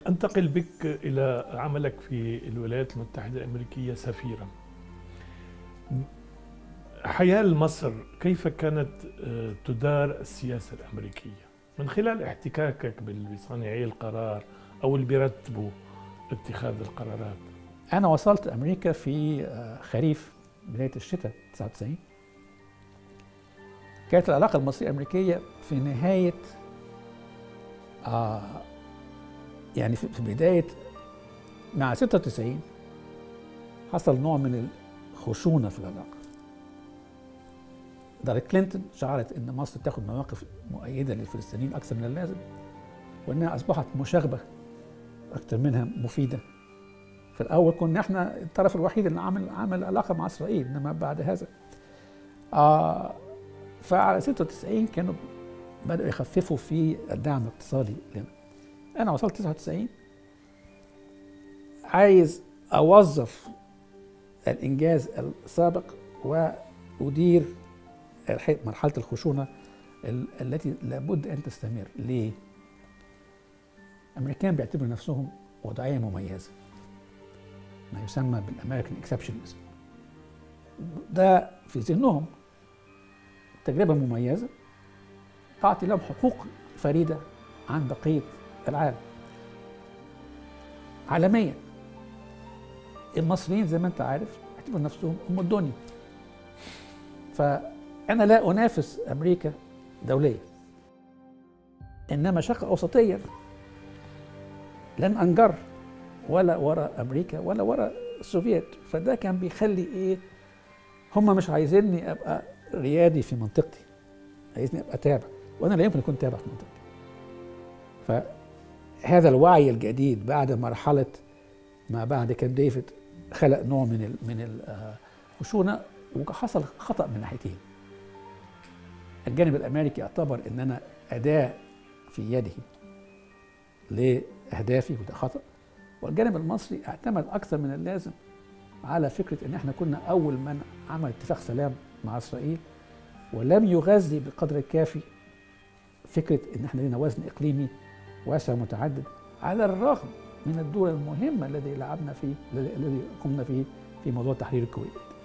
انتقل بك الى عملك في الولايات المتحده الامريكيه سفيرا حياه مصر كيف كانت آه، تدار السياسه الامريكيه من خلال احتكاكك بصانعي القرار او اللي بيرتبوا اتخاذ القرارات انا وصلت امريكا في آه، خريف بدايه الشتاء 99 كانت العلاقه المصريه الامريكيه في نهايه آه يعني في بدايه مع 96 حصل نوع من الخشونه في العلاقه إدارة كلينتون شعرت أن مصر تاخد مواقف مؤيدة للفلسطينيين أكثر من اللازم وأنها أصبحت مشاغبة أكثر منها مفيدة في الأول كنا إحنا الطرف الوحيد اللي عمل عمل علاقة مع إسرائيل إنما بعد هذا آه فعلى 96 كانوا بدأوا يخففوا في الدعم الاقتصادي لنا أنا وصلت 99 عايز أوظف الإنجاز السابق وأدير مرحلة الخشونة التي لابد أن تستمر ليه؟ الأمريكان بيعتبروا نفسهم وضعية مميزة ما يسمى بالأمريكان اكسبشنزم ده في ذهنهم تجربة مميزة تعطي لهم حقوق فريدة عن بقية العالم عالميا المصريين زي ما انت عارف يعتبروا نفسهم ام الدنيا فانا لا انافس امريكا دوليا انما شرق اوسطيا لن انجر ولا ورا امريكا ولا ورا السوفييت فده كان بيخلي ايه هم مش عايزيني ابقى ريادي في منطقتي عايزني ابقى تابع وانا لا يمكن اكون تابع في منطقتي فهذا الوعي الجديد بعد مرحله ما بعد كان ديفيد خلق نوع من من الخشونه وحصل خطا من ناحيتين الجانب الامريكي اعتبر ان انا اداه في يده لاهدافي وده خطا والجانب المصري اعتمد اكثر من اللازم على فكره ان احنا كنا اول من عمل اتفاق سلام مع اسرائيل ولم يغذي بالقدر الكافي فكره ان احنا لنا وزن اقليمي واسع متعدد على الرغم من الدور المهم الذي لعبنا فيه الذي قمنا فيه في موضوع تحرير الكويت